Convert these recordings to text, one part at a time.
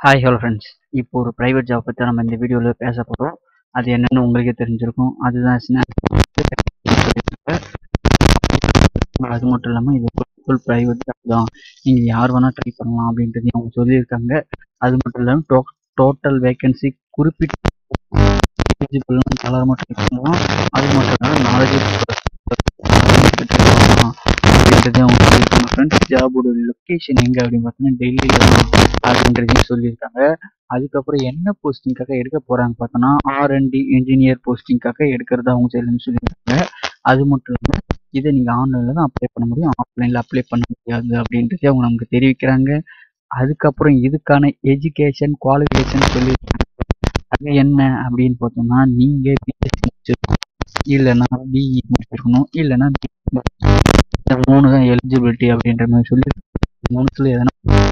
hi hello friends இப்போ ஒரு private job பற்றி நம்ம இந்த வீடியோவில் பேச போகிறோம் அது என்னன்னு உங்களுக்கே தெரிஞ்சிருக்கும் அதுதான் ஸ்னாப் அது மட்டும் இல்லாமல் இது ஃபுல் ப்ரைவேட் ஜாப் தான் நீங்கள் யார் வேணால் ட்ரை பண்ணலாம் அப்படின்றதையும் அவங்க சொல்லியிருக்காங்க அது மட்டும் இல்லாமல் டோ டோட்டல் வேகன்சி குறிப்பிட்ட எலிஜிபிள்னு தாராளமாக ட்ரை பண்ணலாம் அது மட்டும் இல்லாமல் நாலேஜ் அப்படின்றதையும் அவங்க சொல்லியிருக்காங்க ஃப்ரெண்ட்ஸ் ஜாபோட லொக்கேஷன் எங்கே அப்படின்னு பார்த்தீங்கன்னா டெல்லியில் தான் அப்படின்றதையும் சொல்லியிருக்காங்க அதுக்கப்புறம் என்ன போஸ்டிங்காக எடுக்க போகிறாங்க பார்த்தோன்னா ஆர்என்டி இன்ஜினியர் போஸ்டிங்காக எடுக்கிறதா அவங்க சரின்னு சொல்லியிருக்காங்க அது மட்டும் இல்லாமல் இதை நீங்கள் ஆன்லைனில் தான் அப்ளை பண்ண முடியும் ஆஃப்லைனில் அப்ளை பண்ண முடியாது அப்படின்றதே அவங்க நமக்கு தெரிவிக்கிறாங்க அதுக்கப்புறம் இதுக்கான எஜுகேஷன் குவாலிஃபிகேஷன் சொல்லியிருக்காங்க அது என்ன அப்படின்னு பார்த்தோம்னா நீங்கள் பிஎஸ்சி முடிச்சிருக்கணும் இல்லைன்னா பிஇ முடிச்சிருக்கணும் இல்லைன்னா இந்த மூணு தான் எலிஜிபிலிட்டி அப்படின்ற மாதிரி சொல்லி மூணுத்துல எதனா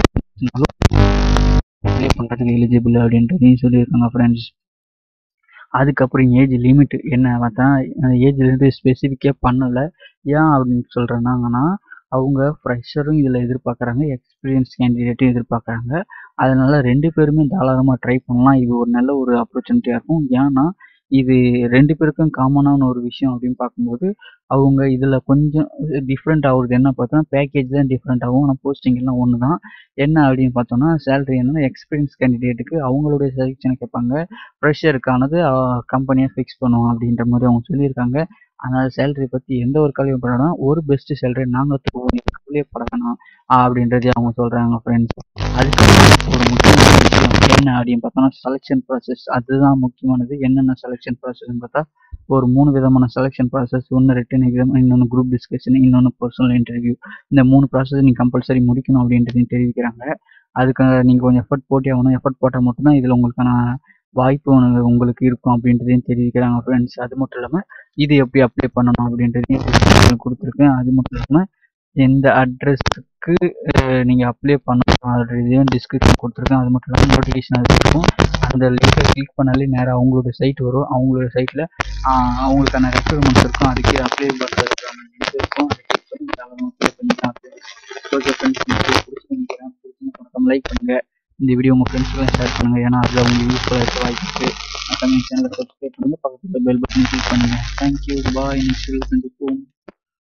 அப்ளை பண்ணுறதுக்கு எலிஜிபிள் அப்படின்றதையும் சொல்லியிருக்காங்க ஃப்ரெண்ட்ஸ் அதுக்கப்புறம் ஏஜ் லிமிட் என்ன பார்த்தா ஏஜ் லிமிட் ஸ்பெசிஃபிக்காக பண்ணலை ஏன் அப்படின்னு சொல்கிறேன்னாங்கன்னா அவங்க ஃப்ரெஷரும் இதில் எதிர்பார்க்குறாங்க எக்ஸ்பீரியன்ஸ் கேண்டிடேட்டும் எதிர்பார்க்குறாங்க அதனால ரெண்டு பேருமே தாராளமாக ட்ரை பண்ணலாம் இது ஒரு நல்ல ஒரு ஆப்பர்ச்சுனிட்டியாக இருக்கும் ஏன்னா இது ரெண்டு பேருக்கும் காமனான ஒரு விஷயம் அப்படின்னு பார்க்கும்போது அவங்க இதில் கொஞ்சம் டிஃப்ரெண்ட் ஆகுறது என்ன பார்த்தோன்னா பேக்கேஜ் தான் டிஃப்ரெண்ட் ஆகும் ஆனால் போஸ்டிங் எல்லாம் ஒன்று தான் என்ன அப்படின்னு பார்த்தோன்னா சேலரி என்னன்னா எக்ஸ்பீரியன்ஸ் கேண்டிடேட்டுக்கு அவங்களுடைய செலெக்ஷனை கேட்பாங்க ஃப்ரெஷருக்கானது கம்பெனியாக ஃபிக்ஸ் பண்ணுவோம் அப்படின்ற மாதிரி அவங்க சொல்லியிருக்காங்க அதனால் சேலரி பற்றி எந்த ஒரு கல்வியும் பண்ணனா ஒரு பெஸ்ட் சேலரி நாங்கள் தருவோம் கவலையப்பட வேணாம் அப்படின்றதே அவங்க சொல்கிறாங்க ஃப்ரெண்ட்ஸ் அதுக்கப்புறம் ஒரு முக்கியமான விஷயம் என்ன அப்படின்னு பார்த்தோன்னா செலெக்ஷன் ப்ராசஸ் அதுதான் முக்கியமானது என்னென்ன செலெக்ஷன் ப்ராசஸ்ன்னு பார்த்தா ஒரு மூணு விதமான செலெக்ஷன் ப்ராசஸ் ஒன்று ரிட்டன் எக்ஸாம் இன்னொன்று குரூப் டிஸ்கஷன் இன்னொன்று பர்சனல் இன்டர்வியூ இந்த மூணு ப்ராசஸ் நீங்கள் கம்பல்சரி முடிக்கணும் அப்படின்றதையும் தெரிவிக்கிறாங்க அதுக்காக நீங்கள் கொஞ்சம் எஃபர்ட் போட்டே ஆகணும் எஃபர்ட் போட்டால் மட்டும்தான் இதில் உங்களுக்கான வாய்ப்பு உங்களுக்கு இருக்கும் அப்படின்றதையும் தெரிவிக்கிறாங்க ஃப்ரெண்ட்ஸ் அது மட்டும் இல்லாமல் இது எப்படி அப்ளை பண்ணணும் அப்படின்றதையும் கொடுத்துருக்கேன் அது மட்டும் இல்லாமல் எந்த அட்ரஸுக்கு நீங்கள் அப்ளை பண்ணணும் அப்படின்றதையும் டிஸ்கிரிப்ஷன் கொடுத்துருக்கேன் அது மட்டும் இல்லாமல் நோட்டிஃபிகேஷன் அது இருக்கும் அந்த லிங்கை கிளிக் பண்ணாலே நேராக அவங்களோட சைட் வரும் அவங்களோட சைட்டில் அவங்களுக்கான ரெக்குவயர்மெண்ட்ஸ் இருக்கும் அதுக்கு அப்ளை பண்ணுறதுக்கான லிங்க் இருக்கும் அதை கிளிக் பண்ணி தாராளமாக அப்ளை பண்ணிக்கலாம் ஓகே ஃப்ரெண்ட்ஸ் பிடிச்சிருக்கிறேன் பிடிச்சிருந்தா லைக் பண்ணுங்கள் இந்த வீடியோ உங்கள் ஃப்ரெண்ட்ஸ்க்குலாம் ஷேர் பண்ணுங்கள் ஏன்னா அதில் உங்களுக்கு யூஸ்ஃபுல்லாக இருக்க வாய்ப்பு இருக்குது தமிழ் சேனலை சப்ஸ்கிரைப் பண்ணுங்கள் பக்கத்தில் பெல் பட்டன் கிளிக் பண்ணுங்கள் தேங்க்யூ பாய் நெக்ஸ்ட் வீடியோ சந்திப்போம்